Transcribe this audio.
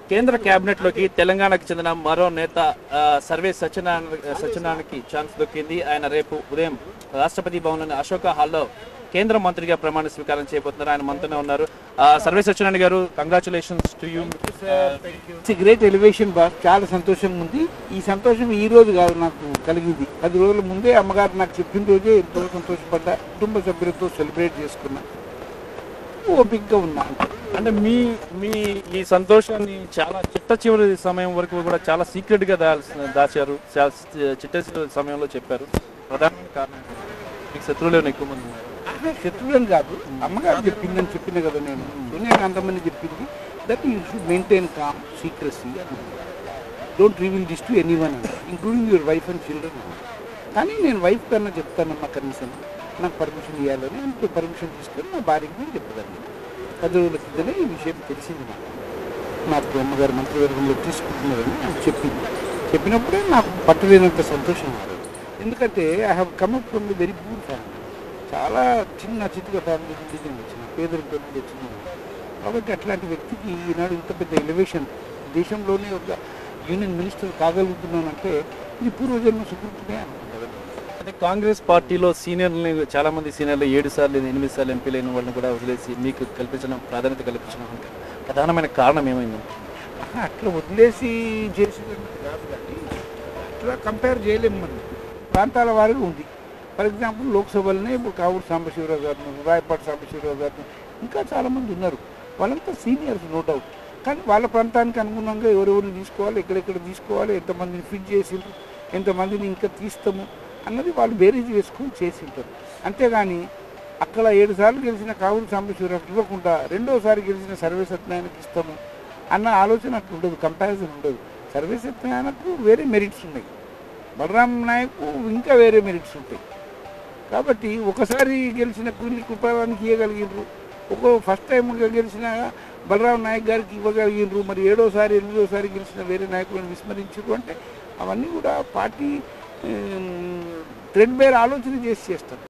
కేంద్ర కేబినెట్ లోకి తెలంగాణకు చెందిన మరో నేత ఆ, సర్వే సత్యనారాయణ సత్యనారాయణకి ఛాన్స్ దొక్కింది ఆయన రేపు ఉదయం రాష్ట్రపతి భవన్లోని అశోక హాల్లో కేంద్ర మంత్రిగా ప్రమాణ స్వీకారం చేయబోతున్నారు ఆయన మనతోనే ఉన్నారు ఆ, Sarvey Sathyanarayana garu congratulations to you it's great elevation boss చాలా సంతోషంగా ఉంది ఈ సంతోషం ఈ రోజు కాదు నాకు కలిగింది పది రోజుల ముందే అమ్మగారు నాకు చెప్పిన రోజే ఎంతో సంతోషపడ్డా కుటుంబ సభ్యులతో సెలబ్రేట్ చేసుకున్నా ఓపికగా ఉన్నా అంటే మీ మీ ఈ సంతోషాన్ని చాలా చిట్ట చివరి సమయం వరకు కూడా చాలా సీక్రెట్ గా దాల్సిన- దాచారు చాలా చిట్ట చివరి సమయంలో చెప్పారు ప్రధానమైన కారణం ఏంటి? మీకు శత్రువులు ఏమైనా ఎక్కువ మంది ఉన్నారు అదే శత్రువులని కాదు అమ్మగారు చెప్పిందని చెప్పిన కదా నేను సోనియా అంతమంది చెప్పింది that you should maintain calm secrecy don't reveal this to anyone including your wife and children కానీ నేను వైఫ్ కన్నా చెప్తానమ్మా కనీసం నాకు పర్మిషన్ ఇవ్వాలని అంత పర్మిషన్ తీసుకొని నా భార్యకి నేను చెప్పదాన్ని పది రోజుల క్రితమే ఈ విషయం తెలిసింది నాకు నాకు అమ్మగారు మంత్రివర్గంలో తీసుకుంటున్నారని నాకు చెప్పింది చెప్పినప్పుడే నాకు పట్టలేనంత సంతోషం కాదు ఎందుకంటే I have come up from the very poor family చాలా చిన్న చితుక ఫ్యామిలీ నుండి నేను వచ్చిన పేదరికం నుండి వచ్చిన కాబట్టి అట్లాంటి వ్యక్తికి ఈనాడు ఇంత పెద్ద ఎలివేషన్ దేశంలోనే ఒక యూనియన్ మినిస్టర్ కాగలుగుతున్నానంటే ఇది పూర్వజన్మ సుకృతినే అనుకుంటారు అంటే కాంగ్రెస్ పార్టీలో సీనియర్ని చాలా మంది సీనియర్లు ఏడు సార్లు ఎనిమిది సార్లు ఎంపీలైన వాళ్ళని కూడా వదిలేసి మీకు కల్పించడం ప్రాధాన్యత కల్పించడం అంటే ప్రధానమైన కారణం ఏమైంది ఆహా, అట్లా వదిలేసి చేసేదంటే కాదు కానీ అట్లా కంపేర్ చేయలేము మనం ప్రాంతాల వారిగా ఉంది ఫర్ ఎగ్జాంపుల్ లోక్సభలోనే ఇప్పుడు కావూరు సాంబశివరావు గారు రాయపాటి సాంబశివరావు గారు ఇంకా చాలామంది ఉన్నారు వాళ్ళంతా సీనియర్స్ నో డౌట్ కానీ వాళ్ళ ప్రాంతానికి అనుగుణంగా ఎవరెవరిని తీసుకోవాలి ఎక్కడెక్కడ తీసుకోవాలి ఎంతమందిని ఫిట్ చేసిండ్రు ఎంతమందిని ఇంకా తీస్తాము అన్నది వాళ్ళు బేరీజ్ వేసుకొని చేసింటారు అంతేగాని అక్కడ ఏడు సార్లు గెలిచిన కావూరు సాంబశివరావు ఇవ్వకుండా రెండోసారి గెలిచిన సర్వే సత్యనారాయణకి ఇస్తాము అన్న ఆలోచన అట్లా ఉండదు కంపారిజన్ ఉండదు సర్వే సత్యనారాయణకు వేరే మెరిట్స్ ఉన్నాయి బలరాం నాయకు ఇంకా వేరే మెరిట్స్ ఉంటాయి కాబట్టి ఒకసారి గెలిచిన కూలి కృపానికి ఇవ్వగలిగినరు ఒక ఫస్ట్ టైం గెలిచిన బలరాం నాయక్ గారికి ఇవ్వగలిగినరు మరి ఏడోసారి ఎనిమిదోసారి గెలిచిన వేరే నాయకులను విస్మరించరు అంటే అవన్నీ కూడా పార్టీ థ్రెడ్ బేర్ ఆలోచన చేసి చేస్తారు